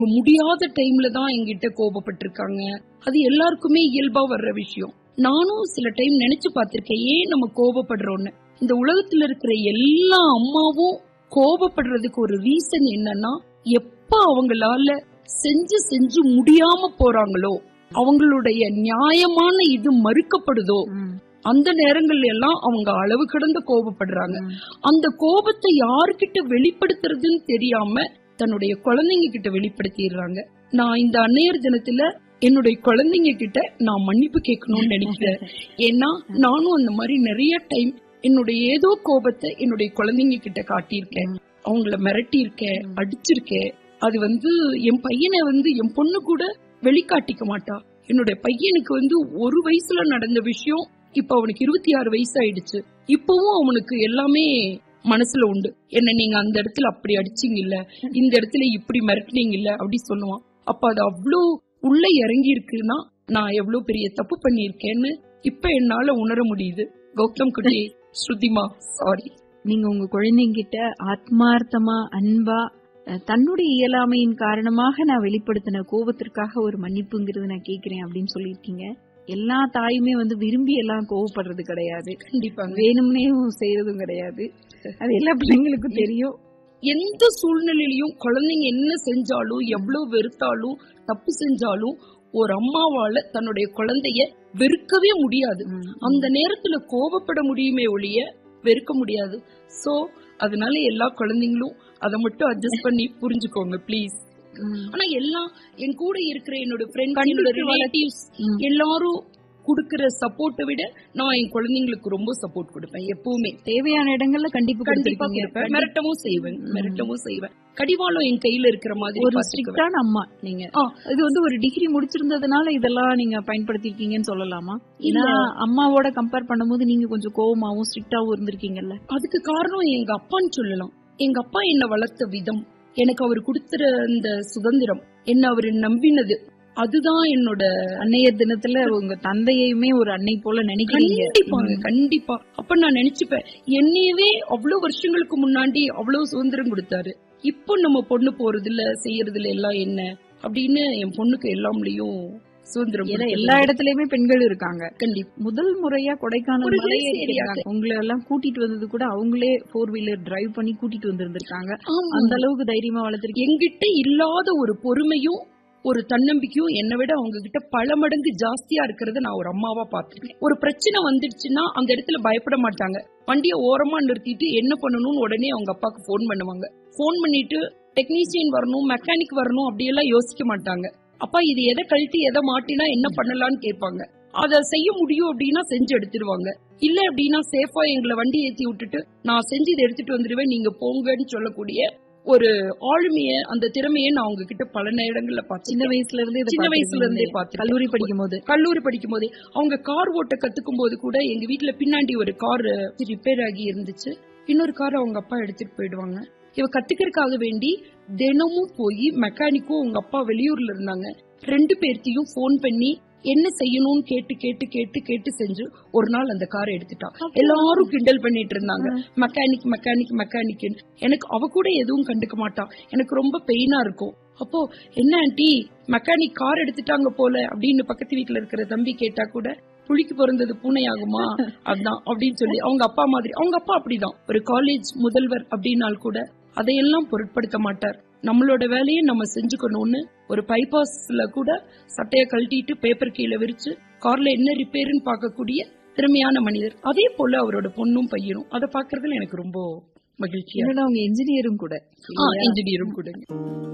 முடியாத டைம்ல தான் என்கிட்ட கோபப்பட்டிருக்காங்க அது எல்லாருக்குமே இயல்பா வர்ற விஷயம் நானும் சில டைம் நினைச்சு பார்த்திருக்கேன் ஏன் நம்ம கோபப்படுறோம்னு இந்த உலகத்துல இருக்கிற எல்லா அம்மாவும் கோபப்படுறதுக்கு ஒரு ரீசன் என்னன்னா எப்ப அவங்களால செஞ்சு செஞ்சு முடியாம போறாங்களோ அவங்களுடைய நியாயமான இது மறுக்கப்படுதோ ம், அந்த நேரங்கள்ல எல்லாம் அவங்க அளவு கடந்த கோபப்படுறாங்க ம். அந்த கோபத்தை யார்கிட்ட வெளிப்படுத்துறதுன்னு தெரியாம தன்னுடைய குழந்தைங்க கிட்ட வெளிப்படுத்திடுறாங்க நான் இந்த அன்னையர் தினத்துல என்னுடைய குழந்தைங்க கிட்ட நான் மன்னிப்பு கேட்கணும்னு நினைக்கிறேன் ஏன்னா நானும் அந்த மாதிரி நிறைய டைம் என்னுடைய ஏதோ கோபத்தை என்னுடைய குழந்தைங்க கிட்ட காட்டியிருக்கேன் அவங்கள மிரட்டி இருக்கேன் அடிச்சிருக்கேன் அது வந்து என் பையனை வந்து என் பொண்ணு கூட வெளிக்காட்டிக்க மாட்டா என்னுடைய பையனுக்கு வந்து ஒரு வயசுல நடந்த விஷயம் இப்ப அவனுக்கு இருபத்தி ஆறு வயசு ஆயிடுச்சு இப்பவும் அவனுக்கு எல்லாமே மனசுல உண்டு என்ன நீங்க அந்த இடத்துல அப்படி அடிச்சீங்க இல்ல இந்த இடத்துல இப்படி மிரட்டினீங்க இல்ல அப்படி சொல்லுவான் அப்ப அது அவ்வளோ உள்ள இறங்கி இருக்குன்னா நான் எவ்வளவு பெரிய தப்பு பண்ணியிருக்கேன்னு இப்ப என்னால உணர முடியுது கௌதம் குட்டி ஸ்ருதிமா சாரி நீங்க உங்க குழந்தைங்கிட்ட ஆத்மார்த்தமா அன்பா அஹ், தன்னுடைய இயலாமையின் காரணமாக நான் வெளிப்படுத்தின கோபத்திற்காக ஒரு மன்னிப்புங்கிறது நான் கேக்குறேன் அப்படின்னு சொல்லியிருக்கீங்க எல்லா தாயுமே வந்து விரும்பி எல்லாம் கோவப்படுறது கிடையாது கண்டிப்பாங்க வேணும்னே செய்யறதும் கிடையாது அது எல்லா பிள்ளைங்களுக்கும் தெரியும் எந்த சூழ்நிலையிலயும் குழந்தைங்க என்ன செஞ்சாலும் எவ்வளவு வெறுத்தாலும் தப்பு செஞ்சாலும் ஒரு அம்மாவால தன்னுடைய குழந்தைய வெறுக்கவே முடியாது அந்த நேரத்துல கோபப்பட முடியுமே ஒழிய வெறுக்க முடியாது சோ அதனால எல்லா குழந்தைங்களும் அதை மட்டும் அட்ஜஸ்ட் பண்ணி புரிஞ்சுக்கோங்க ப்ளீஸ் ம். ஆனா எல்லாம் என் கூட இருக்கிற என்னோட ஃப்ரெண்ட்ஸ் கண்டிப்பா என்னோட ரிலேட்டிவ்ஸ் ம். எல்லாரும் குடுக்கிற சப்போர்ட்டை விட நான் என் குழந்தைங்களுக்கு ரொம்ப சப்போர்ட் கொடுப்பேன் எப்பவுமே தேவையான இடங்கள்ல கண்டிப்பா கண்டிப்பா கொடுத்திருக்கீங்க. கொடுப்பேன் மிரட்டவும் செய்வேன் மிரட்டவும் செய்வேன் கடிவாளம் என் கையில இருக்கிற மாதிரி ஒரு பார்த்துக்குவேன். ஸ்ட்ரிக்டான அம்மா நீங்க ஆ. இது வந்து ஒரு டிகிரி முடிச்சிருந்ததுனால இதெல்லாம் நீங்க பயன்படுத்திருக்கீங்கன்னு சொல்லலாமா இல்ல. ஏன்னா அம்மாவோட கம்பேர் பண்ணும்போது நீங்க கொஞ்சம் கோவமாவும் ஸ்ட்ரிக்டாவும் இருந்திருக்கீங்கல்ல அதுக்கு காரணம் எங்க அப்பான்னு சொல்லலாம் எங்க அப்பா என்ன வளர்த்த விதம் எனக்கு அவர் கொடுத்துற அந்த சுதந்திரம் என்ன அவர் நம்பினது அதுதான் என்னோட அன்னையர் தினத்துல உங்க தந்தையுமே ஒரு அன்னை போல நினைக்கிறீங்க கண்டிப்பாங்க கண்டிப்பா அப்ப நான் நினைச்சுப்பேன் என்னையவே அவ்வளவு வருஷங்களுக்கு முன்னாடி அவ்வளவு சுதந்திரம் கொடுத்தாரு இப்போ நம்ம பொண்ணு போறது இல்ல செய்யறது இல்ல எல்லாம் என்ன அப்படின்னு என் பொண்ணுக்கு எல்லாம்லயும் சுதந்திரம் ஏன்னா கொடுத்தது. எல்லா இடத்துலயுமே பெண்கள் இருக்காங்க கண்டிப்பா முதல் முறையா கொடைக்கானல் ஒரு மலை hills area. ஏறியிருக்காங்க. உங்களை எல்லாம் கூட்டிட்டு வந்தது கூட அவங்களே ஃபோர் வீலர் டிரைவ் பண்ணி கூட்டிட்டு வந்திருந்திருக்காங்க ஆமா. அந்த அளவுக்கு தைரியமா வளர்த்திருக்கீங்க என்கிட்ட இல்லாத ஒரு பொறுமையும் ஒரு தன்னம்பிக்கையும் என்னை விட அவங்க கிட்ட பல மடங்கு ஜாஸ்தியா இருக்கிறத நான் ஒரு அம்மாவா பாத்துருக்கேன் ஒரு பிரச்சனை வந்துடுச்சுன்னா அந்த இடத்துல பயப்பட மாட்டாங்க வண்டியை ஓரமா நிறுத்திட்டு என்ன பண்ணணும்னு உடனே அவங்க அப்பாக்கு ஃபோன் பண்ணுவாங்க ஃபோன் பண்ணிட்டு டெக்னீஷியன் வரணும் மெக்கானிக் வரணும் அப்படியெல்லாம் யோசிக்க மாட்டாங்க அப்பா இது எதை கழட்டி எதை மாட்டினா என்ன பண்ணலாம்னு கேட்பாங்க அதை செய்ய முடியும் அப்படின்னா செஞ்சு எடுத்துருவாங்க இல்ல அப்படின்னா சேஃபா எங்களை வண்டி ஏத்தி விட்டுட்டு நான் செஞ்சு இதை எடுத்துட்டு வந்துடுவேன் நீங்க போங்கன்னு சொல்லக்கூடிய ஒரு ஆளுமைய அந்த திறமையை நான் அவங்க கிட்ட பல நேரங்கள்ல சின்ன பார்த்தேன் வயசுல இருந்து இதை சின்ன வயசுல இருந்தே பார்த்திருக்கீங்க. பார்த்திருக்கேன். கல்லூரி படிக்கும் போது கல்லூரி படிக்கும் போதே அவங்க கார் ஓட்ட கத்துக்கும் போது கூட எங்க வீட்ல பின்னாடி ஒரு கார் ரிப்பேர் ஆகி இருந்துச்சு இன்னொரு கார் அவங்க அப்பா எடுத்துட்டு போயிடுவாங்க இவ கத்துக்கிறதுக்காக வேண்டி தினமும் போய் மெக்கானிக்கும் உங்க அப்பா வெளியூர்ல இருந்தாங்க ரெண்டு பேர்த்தையும் ஃபோன் பண்ணி என்ன செய்யணும்னு கேட்டு கேட்டு கேட்டு கேட்டு செஞ்சு ஒரு நாள் அந்த காரை எடுத்துட்டா எல்லாரும் கிண்டல் பண்ணிட்டு இருந்தாங்க மெக்கானிக் மெக்கானிக் மெக்கானிக் எனக்கு அவ கூட எதுவும் கண்டுக்க மாட்டா எனக்கு ரொம்ப பெயினா இருக்கும் அப்போ என்ன ஆண்டி மெக்கானிக் கார் எடுத்துட்டாங்க போல அப்படின்னு பக்கத்து வீட்ல இருக்கிற தம்பி கேட்டா கூட புளிக்கு பிறந்தது பூனை ஆகுமா அதான் அப்படின்னு சொல்லி அவங்க அப்பா மாதிரி அவங்க அப்பா அப்படிதான் ஒரு காலேஜ் முதல்வர் அப்படின்னால் கூட அதையெல்லாம் பொருட்படுத்த மாட்டார் நம்மளோட வேலையை நம்ம செஞ்சுக்கணும்னு ஒரு பைபாஸ்ல கூட சட்டைய கழட்டிட்டு பேப்பர் கீழே விரிச்சு கார்ல என்ன ரிப்பேர்னு பார்க்கக்கூடிய திறமையான மனிதர் அதே போல அவரோட பொண்ணும் பையனும் அதை பாக்குறதுல எனக்கு ரொம்ப மகிழ்ச்சியா என்னோட அவங்க இன்ஜினியரும் கூட இன்ஜினியரும் கூட